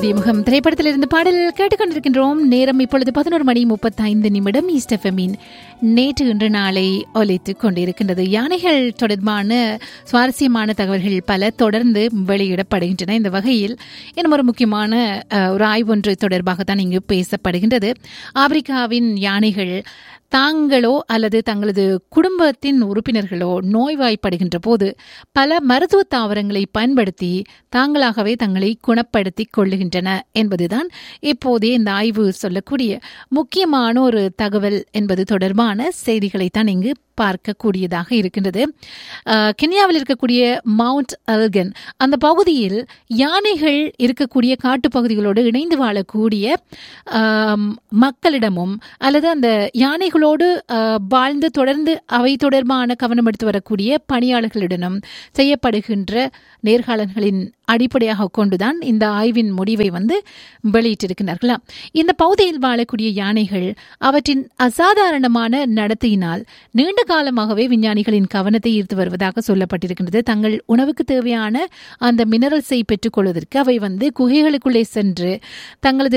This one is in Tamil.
புதிய முகம் திரைப்படத்திலிருந்து பாடல் கேட்டுக்கொண்டிருக்கின்றோம் நேரம் இப்பொழுது பதினோரு மணி முப்பத்தைந்து நிமிடம் ஈஸ்ட் எஃப்எம்மின் நேற்று இன்று நாளை ஒலித்துக் கொண்டிருக்கின்றது யானைகள் தொடர்பான சுவாரஸ்யமான தகவல்கள் பல தொடர்ந்து வெளியிடப்படுகின்றன இந்த வகையில் இன்னும் ஒரு முக்கியமான அஹ், ஒரு ஆய்வு ஒன்று தொடர்பாகத்தான் இங்கு பேசப்படுகின்றது ஆப்பிரிக்காவின் யானைகள் தாங்களோ அல்லது தங்களது குடும்பத்தின் உறுப்பினர்களோ நோய்வாய்ப்படுகின்ற போது பல மருத்துவ தாவரங்களை பயன்படுத்தி தாங்களாகவே தங்களை குணப்படுத்திக் கொள்ளுகின்றன என்பதுதான் இப்போதே இந்த ஆய்வு சொல்லக்கூடிய முக்கியமான ஒரு தகவல் என்பது தொடர்பான செய்திகளைத்தான் இங்கு பார்க்கக்கூடியதாக இருக்கின்றது அஹ், கென்யாவில் இருக்கக்கூடிய மவுண்ட் அல்கன் அந்த பகுதியில் யானைகள் இருக்கக்கூடிய காட்டுப்பகுதிகளோடு இணைந்து வாழக்கூடிய ஆம், மக்களிடமும் அல்லது அந்த யானைகளோடு அஹ், வாழ்ந்து தொடர்ந்து அவை தொடர்பான கவனம் எடுத்து வரக்கூடிய பணியாளர்களிடனும் செய்யப்படுகின்ற நேர்காணல்களின் அடிப்படையாக கொண்டுதான் இந்த ஆய்வின் முடிவை வந்து வெளியிட்டிருக்கிறார்களாம் இந்த பகுதியில் வாழக்கூடிய யானைகள் அவற்றின் அசாதாரணமான நடத்தையினால் நீண்ட காலமாகவே விஞ்ஞானிகளின் கவனத்தை ஈர்த்து வருவதாக சொல்லப்பட்டிருக்கின்றது தங்கள் உணவுக்கு தேவையான அந்த மினரல்ஸை பெற்றுக்கொள்வதற்கு அவை வந்து குகைகளுக்குள்ளே சென்று தங்களது